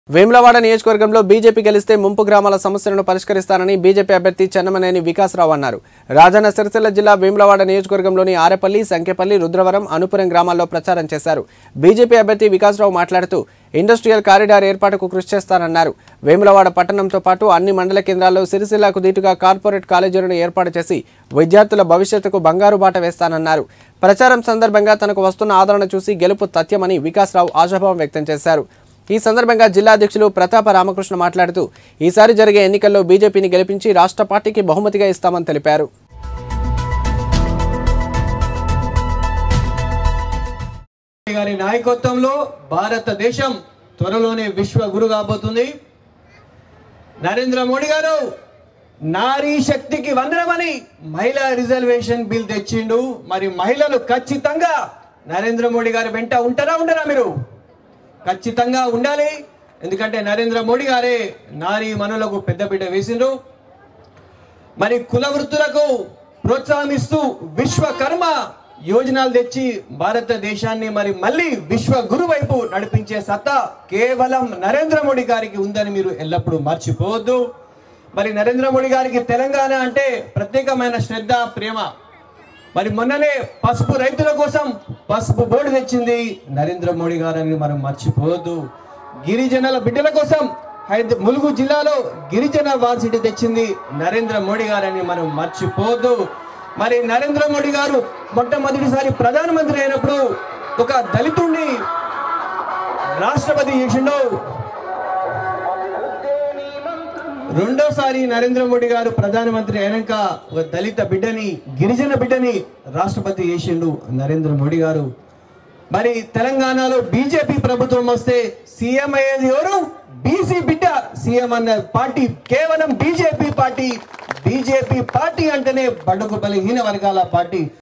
వేములవాడ నియోజకవర్గంలో బీజేపీ గెలిస్తే ముంపు గ్రామాల సమస్యలను పరిష్కరిస్తానని బీజేపీ అభ్యర్థి చెన్నమనేని వికాసరావు అన్నారు రాజన్న సిరిసిల్ల జిల్లా వేములవాడ నియోజకవర్గంలోని ఆరేపల్లి సంకెపల్లి రుద్రవరం అనుపురం గ్రామాల్లో ప్రచారం చేశారు బీజేపీ అభ్యర్థి వికాసరావు మాట్లాడుతూ ఇండస్ట్రియల్ కారిడార్ ఏర్పాటుకు కృషి చేస్తానన్నారు వేములవాడ పట్టణంతో పాటు అన్ని మండల కేంద్రాల్లో సిరిసిల్లకు దీటుగా కార్పొరేట్ కాలేజీలను ఏర్పాటు చేసి విద్యార్థుల భవిష్యత్తుకు బంగారు బాట వేస్తానన్నారు ప్రచారం సందర్భంగా తనకు వస్తున్న ఆదరణ చూసి గెలుపు తథ్యమని వికాసరావు ఆశాభావం వ్యక్తం చేశారు ఈ సందర్భంగా జిల్లా అధ్యక్షులు ప్రతాప రామకృష్ణ మాట్లాడుతూ ఈసారి జరిగే ఎన్నికల్లో బీజేపీని గెలిపించి రాష్ట్ర పార్టీకి బహుమతిగా ఇస్తామని తెలిపారు గారి నాయకత్వంలో భారతదేశం త్వరలోనే విశ్వ గురు కాబోతుంది నరేంద్ర మోడీ గారు నారీ శక్తికి వందనమని మహిళా రిజర్వేషన్ బిల్ తెచ్చిండు మరి మహిళలు ఖచ్చితంగా నరేంద్ర మోడీ గారి వెంట ఉంటారా ఉండరా మీరు ఖచ్చితంగా ఉండాలి ఎందుకంటే నరేంద్ర మోడీ గారే నారీ మనులకు పెద్దపీట వేసిండ్రు మరి కుల వృత్తులకు ప్రోత్సాహమిస్తూ విశ్వకర్మ యోజనాలు తెచ్చి భారతదేశాన్ని మరి మళ్ళీ విశ్వ గురు వైపు నడిపించే సత్తా కేవలం నరేంద్ర మోడీ గారికి ఉందని మీరు ఎల్లప్పుడూ మర్చిపోవద్దు మరి నరేంద్ర మోడీ గారికి తెలంగాణ అంటే ప్రత్యేకమైన శ్రద్ధ ప్రేమ మరి మొన్ననే పసుపు రైతుల కోసం పసుపు బోర్డు తెచ్చింది నరేంద్ర మోడీ గారని మనం మర్చిపోవద్దు గిరిజనుల బిడ్డల కోసం హైద ములుగు జిల్లాలో గిరిజన వార్సిటీ తెచ్చింది నరేంద్ర మోడీ గారని మనం మర్చిపోవద్దు మరి నరేంద్ర మోడీ గారు మొట్టమొదటిసారి ప్రధానమంత్రి అయినప్పుడు ఒక దళితుడిని రాష్ట్రపతి చేసిండు రెండోసారి నరేంద్ర మోడీ గారు ప్రధానమంత్రి అయినాక ఒక దళిత బిడ్డని గిరిజన బిడ్డని రాష్ట్రపతి చేసిండు నరేంద్ర మోడీ గారు మరి తెలంగాణలో బీజేపీ ప్రభుత్వం వస్తే సీఎం అయ్యేది ఎవరు బీసీ బిడ్డ సీఎం అన్న పార్టీ కేవలం బీజేపీ పార్టీ బీజేపీ పార్టీ అంటేనే బడుగు బలహీన వర్గాల పార్టీ